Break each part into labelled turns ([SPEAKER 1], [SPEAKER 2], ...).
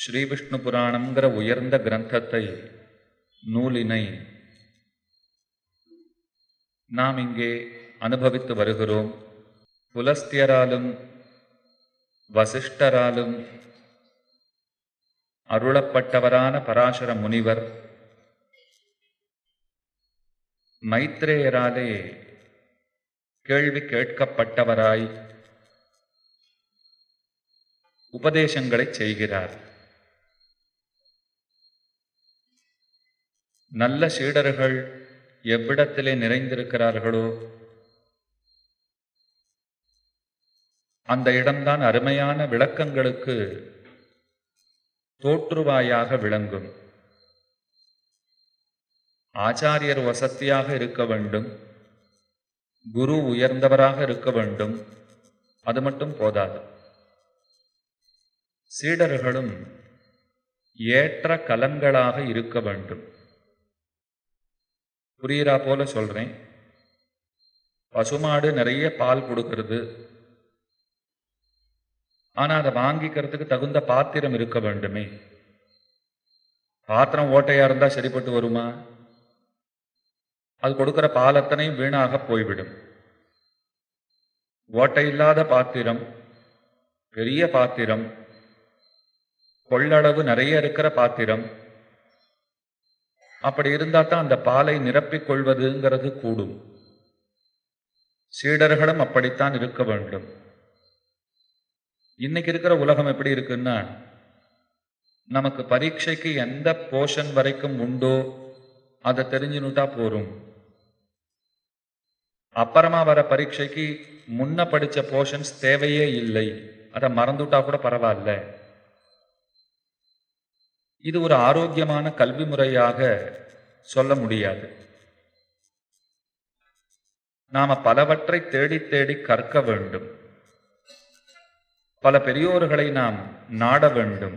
[SPEAKER 1] ஸ்ரீவிஷ்ணு புராணம்ங்கிற உயர்ந்த கிரந்தத்தை நூலினை நாம் இங்கே அனுபவித்து வருகிறோம் புலஸ்தியராலும் வசிஷ்டராலும் அருளப்பட்டவரான பராசர முனிவர் மைத்ரேயராலே கேள்வி கேட்கப்பட்டவராய் உபதேசங்களை செய்கிறார் நல்ல சீடர்கள் எவ்விடத்திலே நிறைந்திருக்கிறார்களோ அந்த இடம்தான் அருமையான விளக்கங்களுக்கு தோற்றுவாயாக விளங்கும் ஆச்சாரியர் வசத்தியாக இருக்க வேண்டும் குரு உயர்ந்தவராக இருக்க வேண்டும் அது மட்டும் போதாது சீடர்களும் ஏற்ற கலங்களாக இருக்க வேண்டும் புரியுறா போல சொல்றேன் பசுமாடு நிறைய பால் கொடுக்கிறது ஆனா அதை வாங்கிக்கிறதுக்கு தகுந்த பாத்திரம் இருக்க வேண்டுமே பாத்திரம் ஓட்டையா இருந்தா சரிப்பட்டு வருமா அது கொடுக்கிற பால் அத்தனையும் வீணாக போய்விடும் ஓட்டை இல்லாத பாத்திரம் பெரிய பாத்திரம் கொள்ளளவு நிறைய இருக்கிற பாத்திரம் அப்படி இருந்தா தான் அந்த பாலை நிரப்பிக் கொள்வதுங்கிறது கூடும் சீடர்களும் அப்படித்தான் இருக்க வேண்டும் இன்னைக்கு இருக்கிற உலகம் எப்படி இருக்குன்னா நமக்கு பரீட்சைக்கு எந்த போர்ஷன் வரைக்கும் உண்டோ அதை தெரிஞ்சுனுட்டா போரும் அப்புறமா வர பரீட்சைக்கு முன்ன படிச்ச போர்ஷன்ஸ் தேவையே இல்லை அதை மறந்துட்டா கூட பரவாயில்ல இது ஒரு ஆரோக்கியமான கல்வி முறையாக சொல்ல முடியாது நாம பலவற்றை தேடி தேடி கற்க வேண்டும் பல பெரியோர்களை நாம் நாட வேண்டும்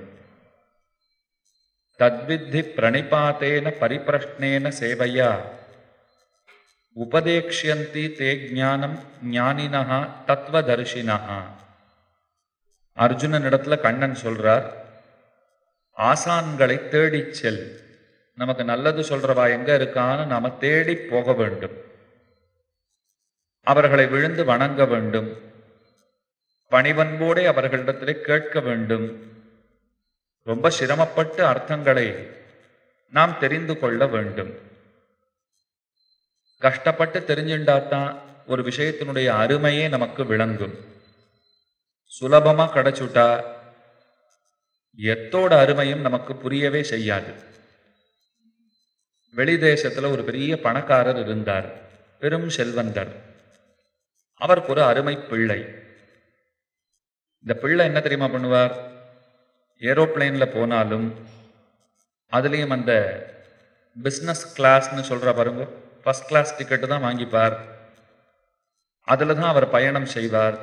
[SPEAKER 1] தத்வித்தி பிரணிபாத்தேன பரிப்பிரஷ்னேன சேவையா உபதேக்ஷியந்தி தே ஞானம் ஞானினஹா தத்துவதர்ஷினஹா அர்ஜுனனிடத்துல கண்ணன் சொல்றார் ஆசான்களை தேடிச் செல் நமக்கு நல்லது சொல்றவா எங்க இருக்கான்னு நாம தேடி போக வேண்டும் அவர்களை விழுந்து வணங்க வேண்டும் பணிவன்போடே அவர்களிடத்திலே கேட்க வேண்டும் ரொம்ப சிரமப்பட்டு அர்த்தங்களை நாம் தெரிந்து கொள்ள வேண்டும் கஷ்டப்பட்டு தெரிஞ்சுண்டாதான் ஒரு விஷயத்தினுடைய அருமையே நமக்கு விளங்கும் சுலபமா கிடைச்சுட்டா எத்தோட அருமையும் நமக்கு புரியவே செய்யாது வெளி தேசத்துல ஒரு பெரிய பணக்காரர் இருந்தார் பெரும் செல்வந்தர் அவருக்கு ஒரு அருமை பிள்ளை இந்த பிள்ளை என்ன தெரியுமா பண்ணுவார் ஏரோப்ளேன்ல போனாலும் அதுலேயும் அந்த பிஸ்னஸ் கிளாஸ்னு சொல்ற பாருங்க ஃபர்ஸ்ட் கிளாஸ் டிக்கெட்டு தான் வாங்கிப்பார் அதில் தான் அவர் பயணம் செய்வார்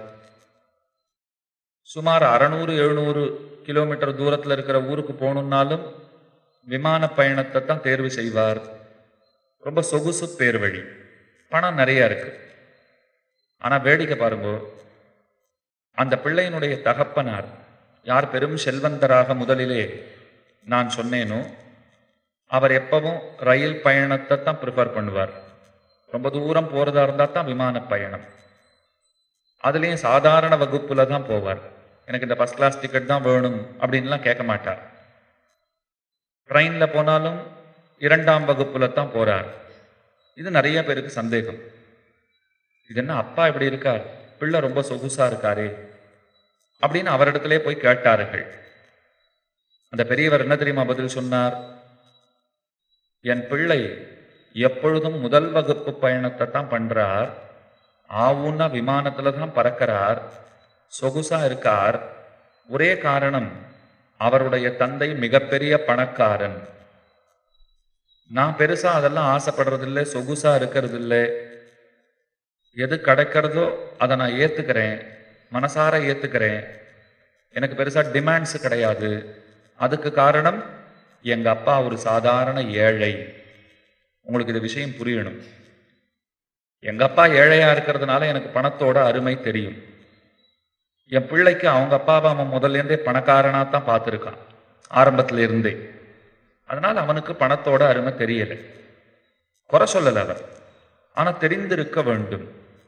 [SPEAKER 1] சுமார் அறநூறு எழுநூறு கிலோமீட்டர் தூரத்தில் இருக்கிற ஊருக்கு போகணுன்னாலும் விமான பயணத்தை தான் தேர்வு செய்வார் ரொம்ப சொகுசு பேர் வழி பணம் நிறைய இருக்கு ஆனால் வேடிக்கை பாருங்க அந்த பிள்ளையினுடைய தகப்பனார் யார் பெரும் செல்வந்தராக முதலிலே நான் சொன்னேனோ அவர் எப்பவும் ரயில் பயணத்தை தான் ப்ரிஃபர் பண்ணுவார் ரொம்ப தூரம் போகிறதா இருந்தால் தான் விமான பயணம் அதுலேயும் சாதாரண வகுப்புல தான் போவார் எனக்கு இந்த ஃபஸ்ட் கிளாஸ் டிக்கெட் தான் வேணும் அப்படின்லாம் கேட்க மாட்டார் ட்ரெயினில் போனாலும் இரண்டாம் வகுப்புல தான் போறார் இது நிறைய பேருக்கு சந்தேகம் இது என்ன அப்பா இப்படி இருக்கார் பிள்ளை ரொம்ப சொகுசா இருக்காரே அப்படின்னு அவரிடத்திலே போய் கேட்டார்கள் அந்த பெரியவர் என்ன தெரியுமா பதில் சொன்னார் என் பிள்ளை எப்பொழுதும் முதல் வகுப்பு பயணத்தை தான் பண்றார் ஆவுன்னா விமானத்துல தான் பறக்கிறார் சொகுசா இருக்கார் ஒரே காரணம் அவருடைய தந்தை மிகப்பெரிய பணக்காரன் நான் பெருசா அதெல்லாம் ஆசைப்படுறதில்லை சொகுசா இருக்கிறது இல்லை எது கிடைக்கிறதோ அதை நான் ஏத்துக்கிறேன் மனசார ஏத்துக்கிறேன் எனக்கு பெருசா டிமாண்ட்ஸ் கிடையாது அதுக்கு காரணம் எங்க அப்பா ஒரு சாதாரண ஏழை உங்களுக்கு இது விஷயம் புரியணும் எங்க அப்பா ஏழையா இருக்கிறதுனால எனக்கு பணத்தோட அருமை தெரியும் என் பிள்ளைக்கு அவங்க அப்பாவை அவன் முதல்ல இருந்தே பணக்காரனா தான் பார்த்துருக்கான் ஆரம்பத்துல இருந்தே அதனால அவனுக்கு பணத்தோட அருமை தெரியல குறை சொல்லல அவர் ஆனா தெரிந்திருக்க வேண்டும்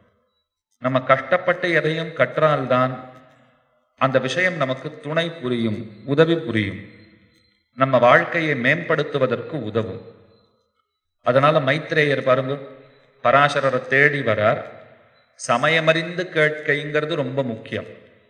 [SPEAKER 1] நம்ம கஷ்டப்பட்டு எதையும் கற்றால்தான் அந்த விஷயம் நமக்கு துணை புரியும் உதவி புரியும் நம்ம வாழ்க்கையை மேம்படுத்துவதற்கு உதவும் அதனால மைத்ரேயர் பாருங்க பராசரரை தேடி வரார் சமயமறிந்து கேட்கைங்கிறது ரொம்ப முக்கியம்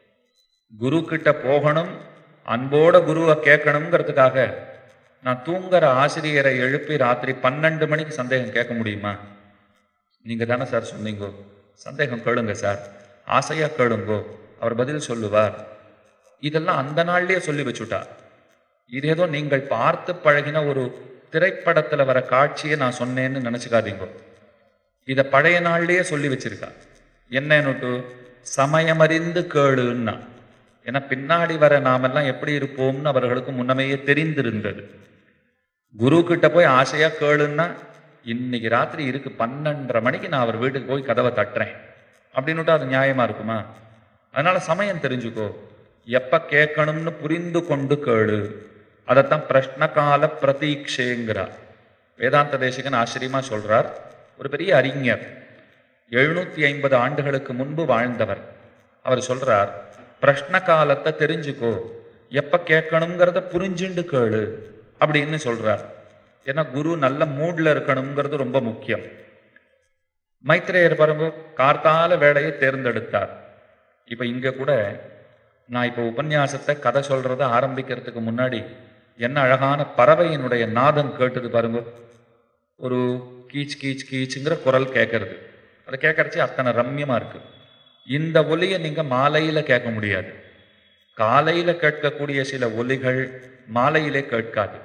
[SPEAKER 1] குரு கிட்ட போகணும் அன்போட குருவை கேட்கணுங்கிறதுக்காக நான் தூங்குற ஆசிரியரை எழுப்பி ராத்திரி பன்னெண்டு மணிக்கு சந்தேகம் கேட்க முடியுமா நீங்க தானே சார் சொன்னீங்கோ சந்தேகம் கேளுங்க சார் ஆசையா கேளுங்கோ அவர் பதில் சொல்லுவார் இதெல்லாம் அந்த நாள்லயே சொல்லி வச்சுட்டா இது ஏதோ நீங்கள் பார்த்து பழகின ஒரு திரைப்படத்துல வர காட்சியை நான் சொன்னேன்னு நினைச்சுக்காதீங்க இத பழைய நாள்லயே சொல்லி வச்சிருக்கா என்னன்னுட்டு சமயமறிந்து கேளுன்னா ஏன்னா பின்னாடி வர நாமெல்லாம் எப்படி இருப்போம்னு அவர்களுக்கு முன்னமேயே தெரிந்திருந்தது குரு கிட்ட போய் ஆசையா கேளுன்னா இன்னைக்கு ராத்திரி இருக்கு பன்னெண்டரை மணிக்கு நான் அவர் வீட்டுக்கு போய் கதவை தட்டுறேன் அப்படின்னுட்டு அது நியாயமா இருக்குமா அதனால சமயம் தெரிஞ்சுக்கோ எப்ப கேட்கணும்னு புரிந்து கொண்டு கேளு அதைத்தான் பிரஷ்ன கால பிரதீட்சைங்கிறார் வேதாந்த தேசிகன் ஆச்சரியமா சொல்றார் ஒரு பெரிய அறிஞர் எழுநூத்தி ஐம்பது ஆண்டுகளுக்கு முன்பு வாழ்ந்தவர் அவர் சொல்றார் பிரஷ்ன காலத்தை தெரிஞ்சுக்கோ எப்ப கேட்கணுங்கிறத புரிஞ்சுண்டு கேளு அப்படின்னு சொல்றார் ஏன்னா குரு நல்ல மூட்ல இருக்கணுங்கிறது ரொம்ப முக்கியம் மைத்ரேயர் பாருங்க கார்த்தால வேலையை தேர்ந்தெடுத்தார் இப்ப இங்க கூட நான் இப்போ உபன்யாசத்தை கதை சொல்றத ஆரம்பிக்கிறதுக்கு முன்னாடி என்ன அழகான பறவையினுடைய நாதம் கேட்டது பாருங்க ஒரு கீச் கீச் கீச்சுங்கிற குரல் கேட்கறது அதை கேட்கறச்சு அத்தனை ரம்யமா இருக்கு இந்த ஒலியை நீங்க மாலையில கேட்க முடியாது காலையில கேட்கக்கூடிய சில ஒலிகள் மாலையிலே கேட்காது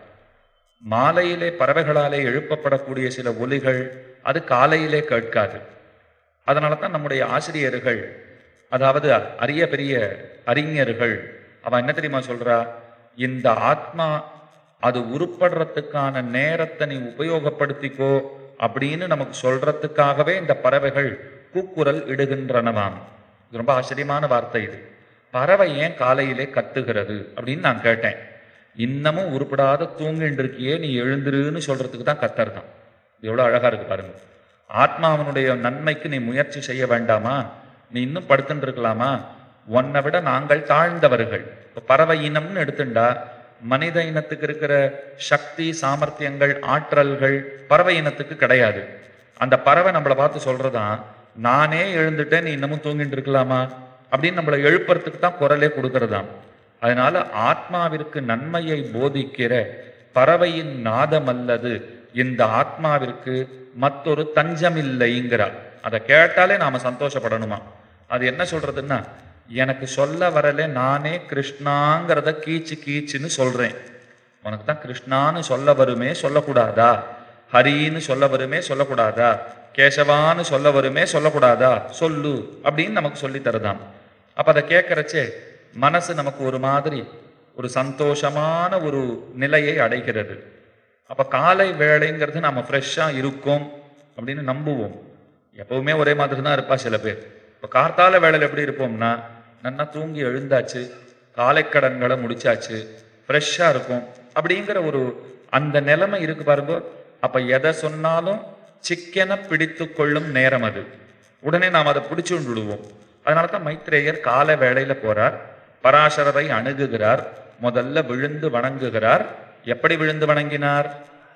[SPEAKER 1] மாலையிலே பறவைகளாலே எழுப்பப்படக்கூடிய சில ஒலிகள் அது காலையிலே கேட்காது அதனால தான் நம்முடைய ஆசிரியர்கள் அதாவது அரிய பெரிய அறிஞர்கள் அவன் என்ன தெரியுமா சொல்றா இந்த ஆத்மா அது உருப்படுறதுக்கான நேரத்தை நீ உபயோகப்படுத்திக்கோ அப்படின்னு நமக்கு சொல்றதுக்காகவே இந்த பறவைகள் கூக்குரல் இடுகின்றனவாம் இது ரொம்ப ஆச்சரியமான வார்த்தை இது பறவை ஏன் காலையிலே கத்துகிறது அப்படின்னு நான் கேட்டேன் இன்னமும் உருப்படாத தூங்கிட்டு இருக்கியே நீ எழுந்துருன்னு சொல்றதுக்கு தான் கத்தர்தான் இது எவ்வளவு அழகா இருக்கு பாருங்க ஆத்மாவனுடைய நன்மைக்கு நீ முயற்சி செய்ய வேண்டாமா நீ இன்னும் படுத்துட்டு இருக்கலாமா உன்னை விட நாங்கள் தாழ்ந்தவர்கள் இப்ப பறவை இனம்னு எடுத்துண்டா மனித இனத்துக்கு இருக்கிற சக்தி சாமர்த்தியங்கள் ஆற்றல்கள் பறவை இனத்துக்கு கிடையாது அந்த பறவை நம்மளை பார்த்து சொல்றதான் நானே எழுந்துட்டேன் நீ இன்னமும் தூங்கிட்டு இருக்கலாமா அப்படின்னு நம்மளை எழுப்புறதுக்கு தான் குரலே கொடுக்கறதாம் அதனால ஆத்மாவிற்கு நன்மையை போதிக்கிற பறவையின் நாதம் அல்லது இந்த ஆத்மாவிற்கு மற்றொரு தஞ்சமில்லைங்கிறார் அதை கேட்டாலே நாம சந்தோஷப்படணுமா அது என்ன சொல்றதுன்னா எனக்கு சொல்ல வரல நானே கிருஷ்ணாங்கிறத கீச்சு கீச்சுன்னு சொல்றேன் உனக்கு தான் கிருஷ்ணான்னு சொல்ல வருமே சொல்லக்கூடாதா ஹரின்னு சொல்ல வருமே சொல்லக்கூடாதா கேசவான்னு சொல்ல வருமே சொல்லக்கூடாதா சொல்லு அப்படின்னு நமக்கு சொல்லி தருதாம் அப்ப அதை கேட்கறச்சே மனசு நமக்கு ஒரு மாதிரி ஒரு சந்தோஷமான ஒரு நிலையை அடைகிறது அப்ப காலை வேலைங்கிறது நம்ம ஃப்ரெஷ்ஷா இருக்கும் அப்படின்னு நம்புவோம் எப்பவுமே ஒரே மாதிரி தான் இருப்பா சில பேர் இப்போ கார்த்தால வேலையில் எப்படி இருப்போம்னா நல்லா தூங்கி எழுந்தாச்சு காலைக்கடன்களை முடிச்சாச்சு ஃப்ரெஷ்ஷாக இருக்கும் அப்படிங்கிற ஒரு அந்த நிலைமை இருக்கு பாருங்க அப்ப எதை சொன்னாலும் சிக்கென பிடித்து கொள்ளும் நேரம் அது உடனே நாம் அதை பிடிச்சு விடுவோம் அதனால தான் மைத்ரேயர் கால வேளையில போறார் பராசரரை அணுகுகிறார் முதல்ல விழுந்து வணங்குகிறார் எப்படி விழுந்து வணங்கினார்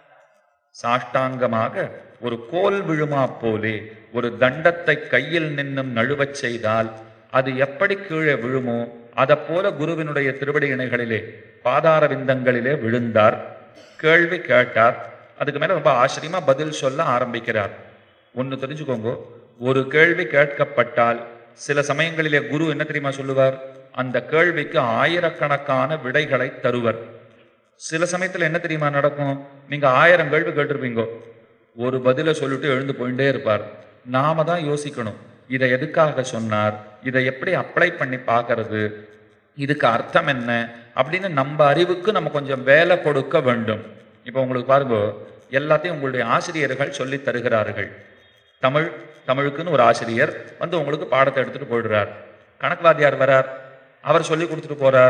[SPEAKER 1] சாஷ்டாங்கமாக ஒரு கோல் விழுமா போலே ஒரு தண்டத்தை கையில் நின்னும் நழுவச் செய்தால் அது எப்படி கீழே விழுமோ அதை போல குருவினுடைய திருவடி இணைகளிலே பாதார விந்தங்களிலே விழுந்தார் கேள்வி கேட்டார் அதுக்கு மேல ரொம்ப ஆச்சரியமா பதில் சொல்ல ஆரம்பிக்கிறார் ஒன்னு தெரிஞ்சுக்கோங்க ஒரு கேள்வி கேட்கப்பட்டால் சில சமயங்களிலே குரு என்ன தெரியுமா சொல்லுவார் அந்த கேள்விக்கு ஆயிரக்கணக்கான விடைகளை தருவர் சில சமயத்துல என்ன தெரியுமா நடக்கும் நீங்க ஆயிரம் கேள்வி கேட்டிருப்பீங்க ஒரு பதில சொல்லிட்டு எழுந்து போயிட்டே இருப்பார் நாம தான் யோசிக்கணும் இதை எதுக்காக சொன்னார் இதை எப்படி அப்ளை பண்ணி பார்க்கறது இதுக்கு அர்த்தம் என்ன அப்படின்னு நம்ம அறிவுக்கு நம்ம கொஞ்சம் வேலை கொடுக்க வேண்டும் இப்போ உங்களுக்கு பாருங்க எல்லாத்தையும் உங்களுடைய ஆசிரியர்கள் சொல்லி தருகிறார்கள் தமிழ் தமிழுக்குன்னு ஒரு ஆசிரியர் வந்து உங்களுக்கு பாடத்தை எடுத்துட்டு போயிடுறார் கணக்கு வாத்தியார் வரார் அவர் சொல்லி கொடுத்துட்டு போறார்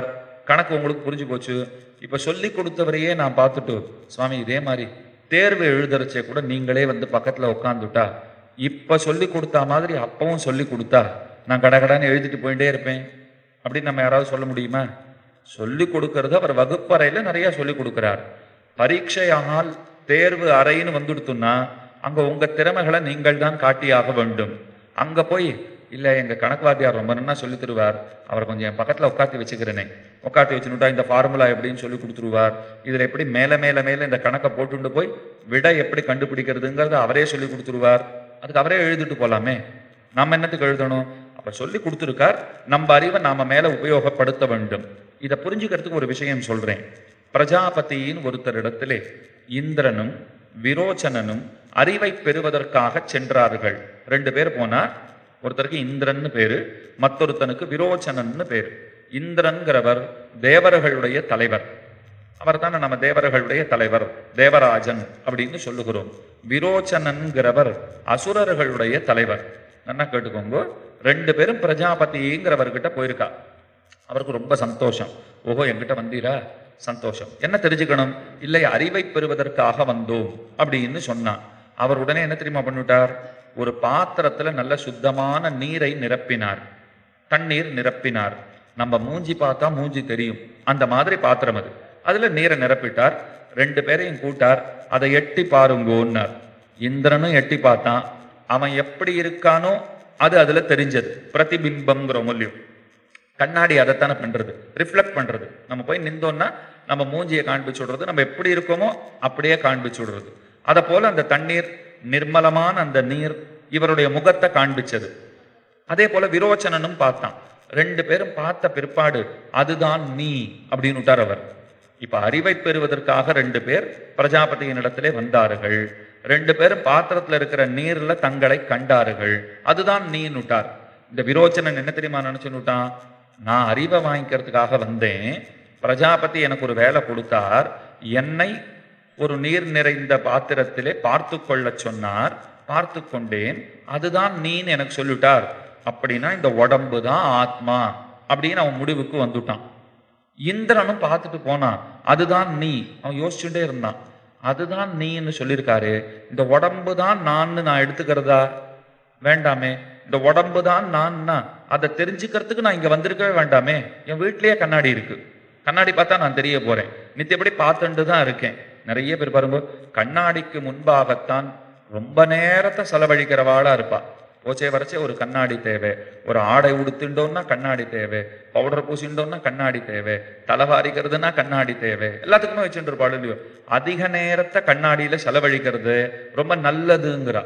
[SPEAKER 1] கணக்கு உங்களுக்கு புரிஞ்சு போச்சு இப்ப சொல்லி கொடுத்தவரையே நான் பார்த்துட்டு சுவாமி இதே மாதிரி தேர்வு எழுதுறச்சே கூட நீங்களே வந்து பக்கத்துல உட்காந்துட்டா இப்ப சொல்லி கொடுத்தா மாதிரி அப்பவும் சொல்லி கொடுத்தா நான் கடகடான்னு எழுதிட்டு போயிட்டே இருப்பேன் அப்படின்னு நம்ம யாராவது சொல்ல முடியுமா சொல்லி கொடுக்கறது அவர் வகுப்பறையில நிறைய சொல்லி கொடுக்கிறார் பரீட்சையானால் தேர்வு அறைன்னு வந்துடுத்துன்னா அங்க உங்க திறமைகளை நீங்கள் தான் காட்டியாக வேண்டும் அங்க போய் இல்ல எங்க கணக்கு வாத்தியார் ரொம்ப நன்னா சொல்லி தருவார் அவர் கொஞ்சம் என் பக்கத்துல உட்காத்தி வச்சுக்கிறேனே உட்காத்தி வச்சுனுட்டா இந்த ஃபார்முலா எப்படின்னு சொல்லி கொடுத்துருவார் இதுல எப்படி மேல மேல மேல இந்த கணக்கை போட்டுண்டு போய் விடை எப்படி கண்டுபிடிக்கிறதுங்கிறத அவரே சொல்லி கொடுத்துருவார் அதுக்கு அவரே எழுதிட்டு போலாமே நம்ம என்னத்துக்கு எழுதணும் அப்ப சொல்லி கொடுத்துருக்கார் நம்ம அறிவை நாம மேல உபயோகப்படுத்த வேண்டும் இதை புரிஞ்சுக்கிறதுக்கு ஒரு விஷயம் சொல்றேன் பிரஜாபதியின் ஒருத்தரிடத்திலே இந்திரனும் விரோச்சனனும் அறிவை பெறுவதற்காக சென்றார்கள் ரெண்டு பேர் போனார் ஒருத்தருக்கு இந்திரன்னு பேரு மற்றொருத்தனுக்கு விரோச்சனன்னு பேரு இந்திரன்கிறவர் தேவர்களுடைய தலைவர் அவர் தானே நம்ம தேவர்களுடைய தலைவர் தேவராஜன் அப்படின்னு சொல்லுகிறோம் விரோச்சனன்கிறவர் அசுரர்களுடைய தலைவர் நல்லா கேட்டுக்கோங்க ரெண்டு பேரும் பிரஜாபதிங்கிறவர்கிட்ட போயிருக்கா அவருக்கு ரொம்ப சந்தோஷம் ஓஹோ என்கிட்ட வந்தீரா சந்தோஷம் என்ன தெரிஞ்சுக்கணும் இல்லை அறிவை பெறுவதற்காக வந்தோம் அப்படின்னு சொன்னான் அவர் உடனே என்ன தெரியுமா பண்ணிவிட்டார் ஒரு பாத்திரத்துல நல்ல சுத்தமான நீரை நிரப்பினார் தண்ணீர் நிரப்பினார் நம்ம மூஞ்சி பார்த்தா மூஞ்சி தெரியும் அந்த மாதிரி பாத்திரம் அது அதுல நீரை நிரப்பிட்டார் ரெண்டு பேரையும் கூட்டார் அதை எட்டி பாருங்கோன்னார் இந்திரனும் எட்டி பார்த்தான் அவன் எப்படி இருக்கானோ அது அதுல தெரிஞ்சது பிரதிபிம்பம்ங்கிற மூலியம் கண்ணாடி அதைத்தானே பண்றது ரிஃப்ளெக்ட் பண்றது நம்ம போய் நின்றோம்னா நம்ம மூஞ்சியை காண்பிச்சு விடுறது நம்ம எப்படி இருக்கோமோ அப்படியே காண்பிச்சு விடுறது அதை போல அந்த தண்ணீர் நிர்மலமான அந்த நீர் இவருடைய முகத்தை காண்பிச்சது அதே போல விரோச்சனனும் பார்த்தான் ரெண்டு பேரும் பார்த்த பிற்பாடு அதுதான் நீ அப்படின்னு விட்டார் அவர் இப்ப அறிவை பெறுவதற்காக ரெண்டு பேர் பிரஜாபதியின் இடத்திலே வந்தார்கள் ரெண்டு பேரும் பாத்திரத்துல இருக்கிற நீர்ல தங்களை கண்டார்கள் அதுதான் நீன்னு விட்டார் இந்த விரோச்சனன் என்ன தெரியுமா நினைச்சுன்னு விட்டான் நான் அறிவை வாங்கிக்கிறதுக்காக வந்தேன் பிரஜாபதி எனக்கு ஒரு வேலை கொடுத்தார் என்னை ஒரு நீர் நிறைந்த பாத்திரத்திலே பார்த்து கொள்ளச் சொன்னார் பார்த்து கொண்டேன் அதுதான் நீன்னு எனக்கு சொல்லிட்டார் அப்படின்னா இந்த உடம்பு தான் ஆத்மா அப்படின்னு அவன் முடிவுக்கு வந்துட்டான் இந்திரனும் பார்த்துட்டு போனான் அதுதான் நீ அவன் யோசிச்சுட்டே இருந்தான் அதுதான் நீன்னு சொல்லியிருக்காரு இந்த உடம்பு தான் நான் நான் எடுத்துக்கிறதா வேண்டாமே இந்த உடம்பு தான் நான்னா அதை தெரிஞ்சுக்கிறதுக்கு நான் இங்க வந்திருக்கவே வேண்டாமே என் வீட்லயே கண்ணாடி இருக்கு கண்ணாடி பார்த்தா நான் தெரிய போறேன் நித்தியப்படி பார்த்துட்டு தான் இருக்கேன் நிறைய பேர் பாருங்க கண்ணாடிக்கு முன்பாகத்தான் ரொம்ப நேரத்தை செலவழிக்கிறவாளா இருப்பா போச்சே வரச்சே ஒரு கண்ணாடி தேவை ஒரு ஆடை உடுத்துட்டோம்னா கண்ணாடி தேவை பவுடர் பூசிட்டோம்னா கண்ணாடி தேவை தலைவாரிக்கிறதுனா கண்ணாடி தேவை எல்லாத்துக்குமே வச்சுட்டு இருப்பாள் இல்லையோ அதிக நேரத்தை கண்ணாடியில செலவழிக்கிறது ரொம்ப நல்லதுங்கிறா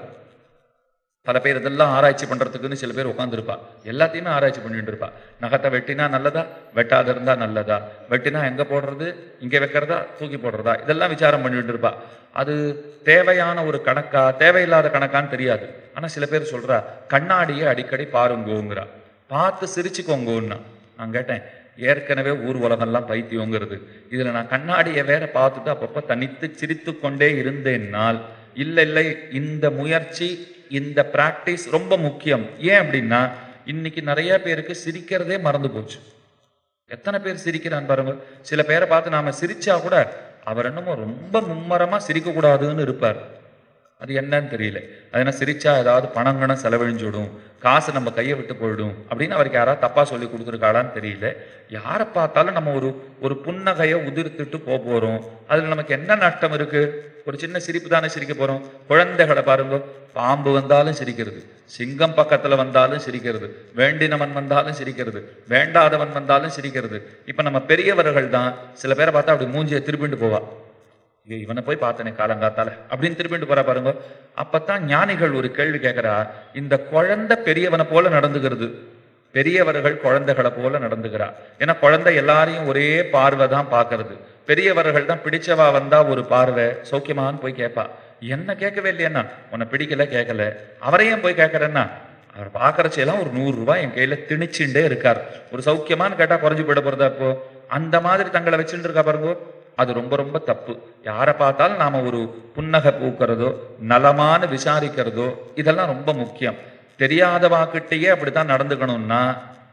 [SPEAKER 1] பல பேர் இதெல்லாம் ஆராய்ச்சி பண்றதுக்குன்னு சில பேர் உட்காந்துருப்பா எல்லாத்தையுமே ஆராய்ச்சி பண்ணிட்டு இருப்பா நகத்தை வெட்டினா நல்லதா வெட்டாத இருந்தா நல்லதா வெட்டினா எங்க போடுறது இங்க வைக்கிறதா தூக்கி போடுறதா இதெல்லாம் விசாரம் பண்ணிட்டு இருப்பா அது தேவையான ஒரு கணக்கா தேவையில்லாத கணக்கான்னு தெரியாது ஆனா சில பேர் சொல்றா கண்ணாடியை அடிக்கடி பாருங்கோங்கிறா பார்த்து சிரிச்சுக்கோங்கோன்னா நான் கேட்டேன் ஏற்கனவே ஊர் உலகம்லாம் பைத்தியங்கிறது இதுல நான் கண்ணாடியை வேற பார்த்துட்டு அப்பப்போ தனித்து சிரித்து கொண்டே இருந்தேன்னால் இல்லை இல்லை இந்த முயற்சி இந்த பிராக்டிஸ் ரொம்ப முக்கியம் ஏன் அப்படின்னா இன்னைக்கு நிறைய பேருக்கு சிரிக்கிறதே மறந்து போச்சு எத்தனை பேர் சிரிக்கிறான் பாருங்க சில பேரை பார்த்து நாம சிரிச்சா கூட அவர் என்னமோ ரொம்ப மும்மரமா சிரிக்க கூடாதுன்னு இருப்பார் அது என்னன்னு தெரியல அது என்ன சிரிச்சா ஏதாவது பணங்கணம் செலவழிஞ்சுடும் காசு நம்ம கையை விட்டு போயிடும் அப்படின்னு அவருக்கு யாராவது தப்பா சொல்லி கொடுத்துருக்காளான்னு தெரியல யாரை பார்த்தாலும் நம்ம ஒரு ஒரு புன்னகையை உதிர்த்துட்டு போக போறோம் அதுல நமக்கு என்ன நஷ்டம் இருக்கு ஒரு சின்ன சிரிப்பு தானே சிரிக்க போறோம் குழந்தைகளை பாருங்க பாம்பு வந்தாலும் சிரிக்கிறது சிங்கம் பக்கத்துல வந்தாலும் சிரிக்கிறது வேண்டினவன் வந்தாலும் சிரிக்கிறது வேண்டாதவன் வந்தாலும் சிரிக்கிறது இப்ப நம்ம பெரியவர்கள் தான் சில பேரை பார்த்தா அப்படி மூஞ்சியை திருப்பிட்டு போவா ஐயோ இவனை போய் பார்த்தனே காலங்காத்தால அப்படின்னு திருப்பிட்டு போறா பாருங்க அப்பத்தான் ஞானிகள் ஒரு கேள்வி கேட்கிறா இந்த குழந்தை பெரியவனை போல நடந்துகிறது பெரியவர்கள் குழந்தைகளை போல நடந்துகிறா ஏன்னா குழந்தை எல்லாரையும் ஒரே பார்வை தான் பார்க்கிறது பெரியவர்கள் தான் பிடிச்சவா வந்தா ஒரு பார்வை சௌக்கியமான்னு போய் கேட்பா என்ன கேட்கவே இல்லையண்ணா உன்னை பிடிக்கல கேட்கல அவரையும் போய் கேட்கறேன்னா அவர் பார்க்கறச்செல்லாம் ஒரு நூறு ரூபாய் என் கையில திணிச்சுட்டே இருக்கார் ஒரு சௌக்கியமான்னு கேட்டா குறைஞ்சு போயிட போறதா இப்போ அந்த மாதிரி தங்களை வச்சுட்டு இருக்கா பாருங்க அது ரொம்ப ரொம்ப தப்பு யாரை பார்த்தாலும் நாம ஒரு புன்னகை பூக்கிறதோ நலமான விசாரிக்கிறதோ இதெல்லாம் ரொம்ப முக்கியம் தெரியாதவாக்கிட்டேயே அப்படித்தான் நடந்துக்கணும்னா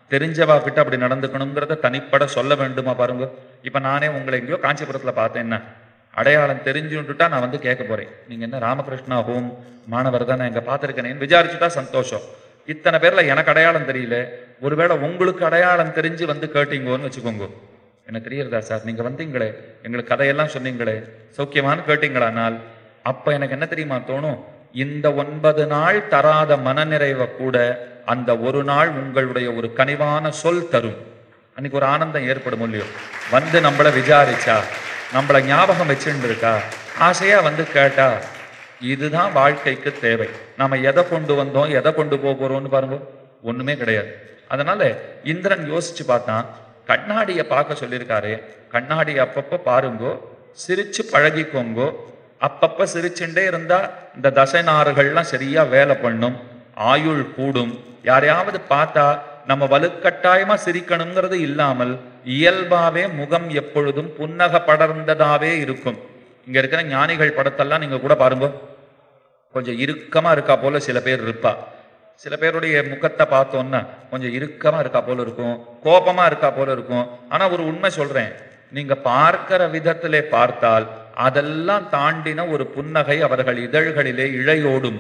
[SPEAKER 1] தெரிஞ்சவா கிட்ட அப்படி நடந்துக்கணுங்கிறத தனிப்பட சொல்ல வேண்டுமா பாருங்க இப்ப நானே உங்களை எங்கேயோ காஞ்சிபுரத்துல பார்த்தேன் என்ன அடையாளம் தெரிஞ்சுட்டுட்டா நான் வந்து கேட்க போறேன் நீங்க என்ன ராமகிருஷ்ணா ஹோம் மாணவர் தான் நான் இங்க பார்த்திருக்கேனேன்னு விசாரிச்சுட்டா சந்தோஷம் இத்தனை பேர்ல எனக்கு அடையாளம் தெரியல ஒருவேளை உங்களுக்கு அடையாளம் தெரிஞ்சு வந்து கேட்டீங்கன்னு வச்சுக்கோங்க எனக்கு தெரியறதா சார் நீங்க வந்தீங்களே எங்களுக்கு கதையெல்லாம் சொன்னீங்களே சௌக்கியமானு கேட்டீங்களானால் அப்ப எனக்கு என்ன தெரியுமா தோணும் இந்த ஒன்பது நாள் தராத மனநிறைவை கூட அந்த ஒரு நாள் உங்களுடைய ஒரு கனிவான சொல் தரும் அன்னைக்கு ஒரு ஆனந்தம் ஏற்படும் இல்லையோ வந்து நம்மள விசாரிச்சா நம்மள ஞாபகம் வச்சுட்டு இருக்கா ஆசையா வந்து கேட்டா இதுதான் வாழ்க்கைக்கு தேவை நாம எதை கொண்டு வந்தோம் எதை கொண்டு போக போறோம்னு பாருங்க ஒண்ணுமே கிடையாது அதனால இந்திரன் யோசிச்சு பார்த்தான் கண்ணாடியை பார்க்க சொல்லியிருக்காரு கண்ணாடி அப்பப்ப பாருங்கோ சிரிச்சு பழகிக்கோங்கோ அப்பப்ப சிரிச்சுட்டே இருந்தா இந்த தசை நாறுகள்லாம் சரியா வேலை பண்ணும் ஆயுள் கூடும் யாரையாவது பார்த்தா நம்ம வலுக்கட்டாயமா சிரிக்கணுங்கிறது இல்லாமல் இயல்பாவே முகம் எப்பொழுதும் புன்னக படர்ந்ததாவே இருக்கும் இங்க இருக்கிற ஞானிகள் படத்தெல்லாம் நீங்க கூட பாருங்க கொஞ்சம் இறுக்கமா இருக்கா போல சில பேர் இருப்பா சில பேருடைய முகத்தை பார்த்தோன்னா கொஞ்சம் இறுக்கமா இருக்கா போல இருக்கும் கோபமா இருக்கா போல இருக்கும் ஆனா ஒரு உண்மை சொல்றேன் நீங்க பார்க்கிற விதத்திலே பார்த்தால் அதெல்லாம் தாண்டின ஒரு புன்னகை அவர்கள் இதழ்களிலே இழையோடும்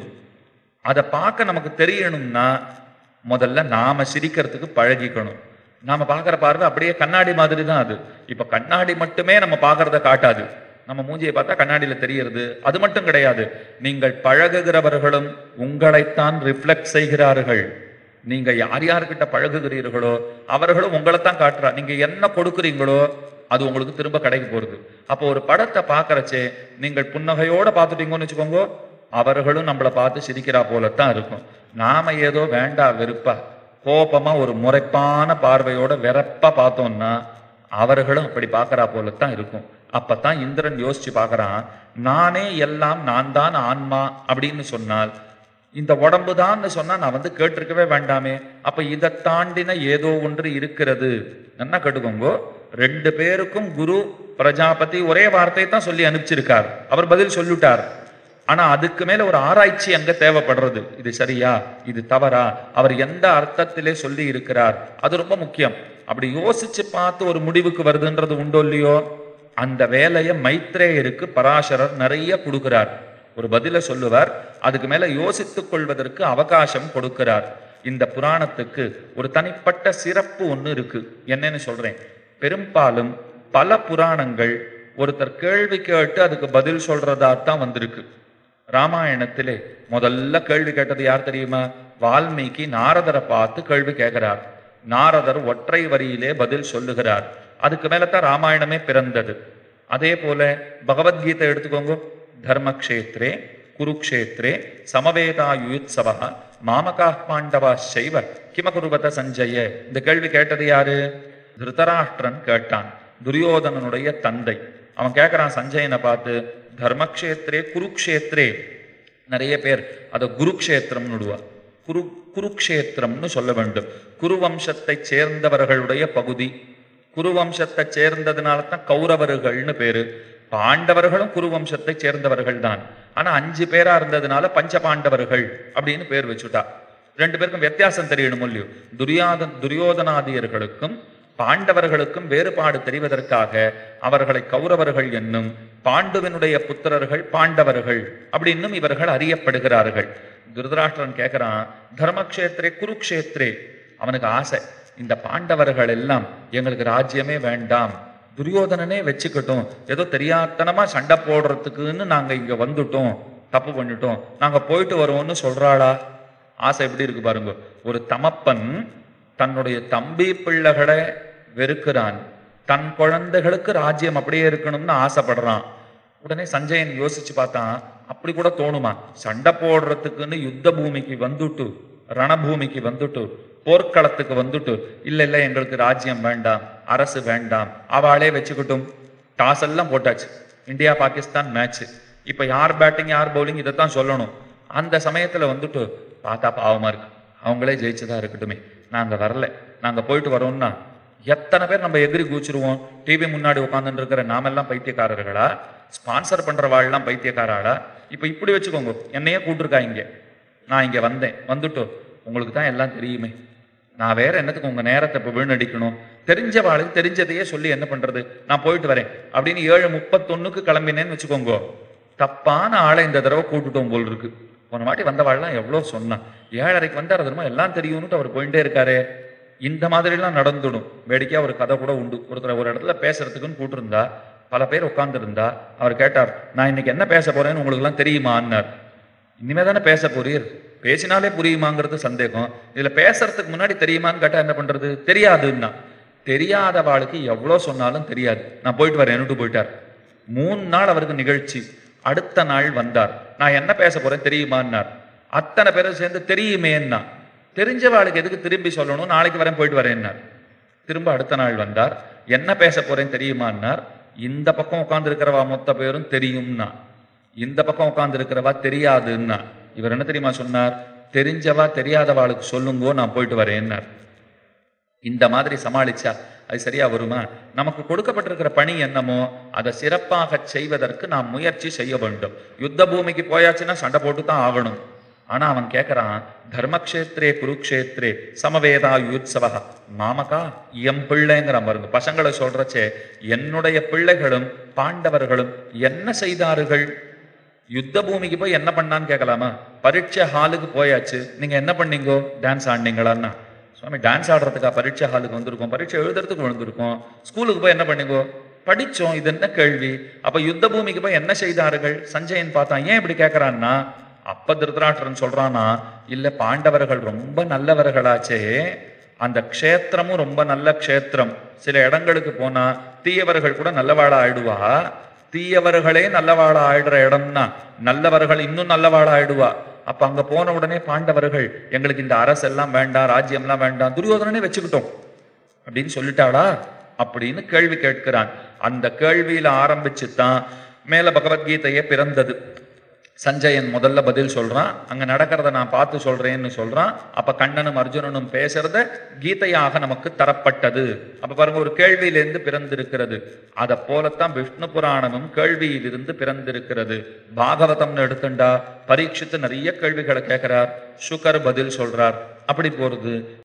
[SPEAKER 1] அதை பார்க்க நமக்கு தெரியணும்னா முதல்ல நாம சிரிக்கிறதுக்கு பழகிக்கணும் நாம பார்க்குற பார்வை அப்படியே கண்ணாடி மாதிரி தான் அது இப்ப கண்ணாடி மட்டுமே நம்ம பார்க்கறத காட்டாது நம்ம மூஞ்சியை பார்த்தா கண்ணாடியில தெரியறது அது மட்டும் கிடையாது நீங்கள் பழகுகிறவர்களும் உங்களைத்தான் ரிஃப்ளெக்ட் செய்கிறார்கள் நீங்க யார் யார்கிட்ட பழகுகிறீர்களோ அவர்களும் உங்களைத்தான் காட்டுறா நீங்க என்ன கொடுக்குறீங்களோ அது உங்களுக்கு திரும்ப கிடைக்க போறது அப்போ ஒரு படத்தை பார்க்கறச்சே நீங்கள் புன்னகையோட பார்த்துட்டீங்கன்னு வச்சுக்கோங்க அவர்களும் நம்மளை பார்த்து சிரிக்கிறா போலத்தான் இருக்கும் நாம ஏதோ வேண்டா வெறுப்பா கோபமா ஒரு முறைப்பான பார்வையோட வெறப்பா பார்த்தோம்னா அவர்களும் அப்படி பார்க்கறா போலத்தான் இருக்கும் அப்பதான் இந்திரன் யோசிச்சு பார்க்கறான் நானே எல்லாம் நான் தான் ஆன்மா அப்படின்னு சொன்னால் இந்த உடம்பு தான்னு சொன்னா நான் வந்து கேட்டிருக்கவே வேண்டாமே அப்ப இதை தாண்டின ஏதோ ஒன்று இருக்கிறது என்ன கேட்டுக்கோங்க ரெண்டு பேருக்கும் குரு பிரஜாபதி ஒரே வார்த்தை தான் சொல்லி அனுப்பிச்சிருக்கார் அவர் பதில் சொல்லிட்டார் ஆனா அதுக்கு மேல ஒரு ஆராய்ச்சி அங்க தேவைப்படுறது இது சரியா இது தவறா அவர் எந்த அர்த்தத்திலே சொல்லி இருக்கிறார் அது ரொம்ப முக்கியம் அப்படி யோசிச்சு பார்த்து ஒரு முடிவுக்கு வருதுன்றது உண்டோ இல்லையோ அந்த வேலையை மைத்ரேயருக்கு பராசரர் நிறைய கொடுக்கிறார் ஒரு பதில சொல்லுவார் அதுக்கு மேல யோசித்துக் கொள்வதற்கு அவகாசம் கொடுக்கிறார் இந்த புராணத்துக்கு ஒரு தனிப்பட்ட சிறப்பு ஒண்ணு இருக்கு என்னன்னு சொல்றேன் பெரும்பாலும் பல புராணங்கள் ஒருத்தர் கேள்வி கேட்டு அதுக்கு பதில் சொல்றதா தான் வந்திருக்கு ராமாயணத்திலே முதல்ல கேள்வி கேட்டது யார் தெரியுமா வால்மீகி நாரதரை பார்த்து கேள்வி கேட்கிறார் நாரதர் ஒற்றை வரியிலே பதில் சொல்லுகிறார் அதுக்கு மேலதான் ராமாயணமே பிறந்தது அதே போல பகவத்கீதை எடுத்துக்கோங்க தர்மக்ஷேத்ரே குருக்ஷேத்ரே சமவேதாயுத்சவ மாமகா பாண்டவா சைவ கிமகுருவத சஞ்சய இந்த கேள்வி கேட்டது யாரு திருதராஷ்டிரன் கேட்டான் துரியோதனனுடைய தந்தை அவன் கேட்கறான் சஞ்சயனை பார்த்து தர்மக்ஷேத்ரே குருக்ஷேத்ரே நிறைய பேர் அதை குருக்ஷேத்திரம்னு விடுவா குரு குருக்ஷேத்திரம்னு சொல்ல வேண்டும் குருவம்சத்தை சேர்ந்தவர்களுடைய பகுதி குருவம்சத்தை சேர்ந்ததுனால தான் கௌரவர்கள்னு பேரு பாண்டவர்களும் குருவம்சத்தை சேர்ந்தவர்கள் தான் ஆனா அஞ்சு பேரா இருந்ததுனால பஞ்ச பாண்டவர்கள் அப்படின்னு பேர் வச்சுட்டா ரெண்டு பேருக்கும் வித்தியாசம் தெரியணும் இல்லையோ துரியாத துரியோதனாதியர்களுக்கும் பாண்டவர்களுக்கும் வேறுபாடு தெரிவதற்காக அவர்களை கௌரவர்கள் என்னும் பாண்டுவனுடைய புத்திரர்கள் பாண்டவர்கள் அப்படின்னும் இவர்கள் அறியப்படுகிறார்கள் திருதராஷ்டிரன் கேட்கிறான் தர்மக்ஷேத்ரே குருக்ஷேத்ரே அவனுக்கு ஆசை இந்த பாண்டவர்கள் எல்லாம் எங்களுக்கு ராஜ்யமே வேண்டாம் துரியோதனனே வச்சுக்கட்டும் ஏதோ தெரியாத்தனமா சண்டை போடுறதுக்குன்னு நாங்க இங்க வந்துட்டோம் தப்பு பண்ணிட்டோம் நாங்க போயிட்டு வருவோம்னு சொல்றாளா ஆசை எப்படி இருக்கு பாருங்க ஒரு தமப்பன் தன்னுடைய தம்பி பிள்ளைகளை வெறுக்கிறான் தன் குழந்தைகளுக்கு ராஜ்யம் அப்படியே இருக்கணும்னு ஆசைப்படுறான் உடனே சஞ்சயன் யோசிச்சு பார்த்தான் அப்படி கூட தோணுமா சண்டை போடுறதுக்குன்னு யுத்த பூமிக்கு வந்துட்டு ரணபூமிக்கு வந்துட்டு போர்க்களத்துக்கு வந்துட்டு இல்ல இல்ல எங்களுக்கு ராஜ்யம் வேண்டாம் அரசு வேண்டாம் அவளே வச்சுக்கிட்டும் டாஸ் எல்லாம் போட்டாச்சு இந்தியா பாகிஸ்தான் மேட்ச் இப்ப யார் பேட்டிங் யார் பவுலிங் இதைத்தான் சொல்லணும் அந்த சமயத்துல வந்துட்டு பார்த்தா பாவமா இருக்கு அவங்களே ஜெயிச்சதா இருக்கட்டுமே நாங்க வரல நாங்க போயிட்டு வரோம்னா எத்தனை பேர் நம்ம எகிரி கூச்சிருவோம் டிவி முன்னாடி உட்காந்துட்டு இருக்கிற நாமெல்லாம் பைத்தியக்காரர்களா ஸ்பான்சர் பண்ற வாழ்லாம் பைத்தியக்காராளா இப்ப இப்படி வச்சுக்கோங்க என்னையே கூட்டிருக்கா இங்க நான் இங்க வந்தேன் வந்துட்டு உங்களுக்கு தான் எல்லாம் தெரியுமே நான் வேற என்னத்துக்கு உங்க நேரத்தை இப்ப வீணடிக்கணும் தெரிஞ்சவாளுக்கு தெரிஞ்சதையே சொல்லி என்ன பண்றது நான் போயிட்டு வரேன் அப்படின்னு ஏழு முப்பத்தொன்னுக்கு கிளம்பினேன்னு வச்சுக்கோங்க தப்பான ஆளை இந்த தடவை கூட்டுட்டோம் போல் இருக்கு போன வாட்டி வந்தவாள்லாம் எவ்வளவு சொன்னா ஏழரைக்கு வந்தார் தெரியுமா எல்லாம் தெரியும்னுட்டு அவர் போயிட்டே இருக்காரே இந்த மாதிரிலாம் நடந்துடும் வேடிக்கையா ஒரு கதை கூட உண்டு ஒருத்தர் ஒரு இடத்துல பேசுறதுக்குன்னு கூட்டிருந்தா பல பேர் உட்கார்ந்திருந்தா அவர் கேட்டார் நான் இன்னைக்கு என்ன பேச போறேன்னு உங்களுக்கு எல்லாம் தெரியுமான்னார் இனிமே தானே பேச போறீர் பேசினாலே புரியுமாங்கிறது சந்தேகம் இதுல பேசுறதுக்கு முன்னாடி தெரியுமான்னு கேட்டா என்ன பண்றது தெரியாதுன்னா தெரியாதவாளுக்கு எவ்வளவு சொன்னாலும் தெரியாது நான் போயிட்டு வரேன் என்னட்டு போயிட்டார் மூணு நாள் அவருக்கு நிகழ்ச்சி அடுத்த நாள் வந்தார் நான் என்ன பேச போறேன் தெரியுமான்னார் அத்தனை பேரும் சேர்ந்து தெரியுமேன்னா தெரிஞ்சவாளுக்கு எதுக்கு திரும்பி சொல்லணும் நாளைக்கு வரேன் போயிட்டு வரேன்னார் திரும்ப அடுத்த நாள் வந்தார் என்ன பேச போறேன் தெரியுமான்னார் இந்த பக்கம் உட்கார்ந்து இருக்கிறவா மொத்த பேரும் தெரியும்னா இந்த பக்கம் உட்கார்ந்து இருக்கிறவா தெரியாதுன்னா இவர் என்ன தெரியுமா சொன்னார் தெரிஞ்சவா தெரியாதவாளுக்கு சொல்லுங்கோ நான் போயிட்டு வரேன்னார் இந்த மாதிரி சமாளிச்சா அது சரியா வருமா நமக்கு கொடுக்கப்பட்டிருக்கிற பணி என்னமோ அதை சிறப்பாக செய்வதற்கு நாம் முயற்சி செய்ய வேண்டும் யுத்த பூமிக்கு போயாச்சுன்னா சண்டை போட்டு தான் ஆகணும் ஆனா அவன் கேட்கறான் தர்மக்ஷேத்ரே குருக்ஷேத்ரே சமவேதா யுத்சவா மாமகா எம் பிள்ளைங்கிறான் பாருங்க பசங்களை சொல்றச்சே என்னுடைய பிள்ளைகளும் பாண்டவர்களும் என்ன செய்தார்கள் யுத்த பூமிக்கு போய் என்ன பண்ணான்னு கேட்கலாமா பரீட்சை ஹாலுக்கு போயாச்சு நீங்க என்ன பண்ணீங்கோ டான்ஸ் ஆடினீங்களான்னா சுவாமி டான்ஸ் ஆடுறதுக்கா பரீட்சை ஹாலுக்கு வந்திருக்கோம் பரீட்சை எழுதுறதுக்கு வந்திருக்கோம் ஸ்கூலுக்கு போய் என்ன பண்ணீங்கோ படிச்சோம் இது என்ன கேள்வி அப்ப யுத்த பூமிக்கு போய் என்ன செய்தார்கள் சஞ்சயன் பார்த்தான் ஏன் இப்படி கேட்கறான்னா அப்ப திருதராஷ்டிரன் சொல்றானா இல்ல பாண்டவர்கள் ரொம்ப நல்லவர்களாச்சே அந்த க்ஷேத்திரமும் ரொம்ப நல்ல க்ஷேத்திரம் சில இடங்களுக்கு போனா தீயவர்கள் கூட நல்லவாளா ஆயிடுவா தீயவர்களே நல்லவாளா ஆயிடுற இடம்னா நல்லவர்கள் இன்னும் நல்லவாளா ஆயிடுவா அப்ப அங்க போன உடனே பாண்டவர்கள் எங்களுக்கு இந்த அரசெல்லாம் வேண்டாம் ராஜ்யம்லாம் வேண்டாம் துரியோதனனே வச்சுக்கிட்டோம் அப்படின்னு சொல்லிட்டாளா அப்படின்னு கேள்வி கேட்கிறான் அந்த கேள்வியில ஆரம்பிச்சு தான் மேல பகவத்கீதையே பிறந்தது சஞ்சயன் முதல்ல பதில் சொல்றான் அங்க நடக்கிறத நான் பார்த்து சொல்றேன்னு சொல்றான் அப்ப கண்ணனும் அர்ஜுனனும் பேசுறத கீதையாக நமக்கு தரப்பட்டது அப்ப பாருங்க ஒரு கேள்வியிலிருந்து பிறந்திருக்கிறது அத போலத்தான் விஷ்ணு புராணமும் கேள்வியிலிருந்து பிறந்திருக்கிறது பாகவதம்னு எடுத்துண்டா பரீட்சித்து நிறைய கேள்விகளை கேட்கிறார் சுகர் பதில் சொல்றார் அப்படி போறது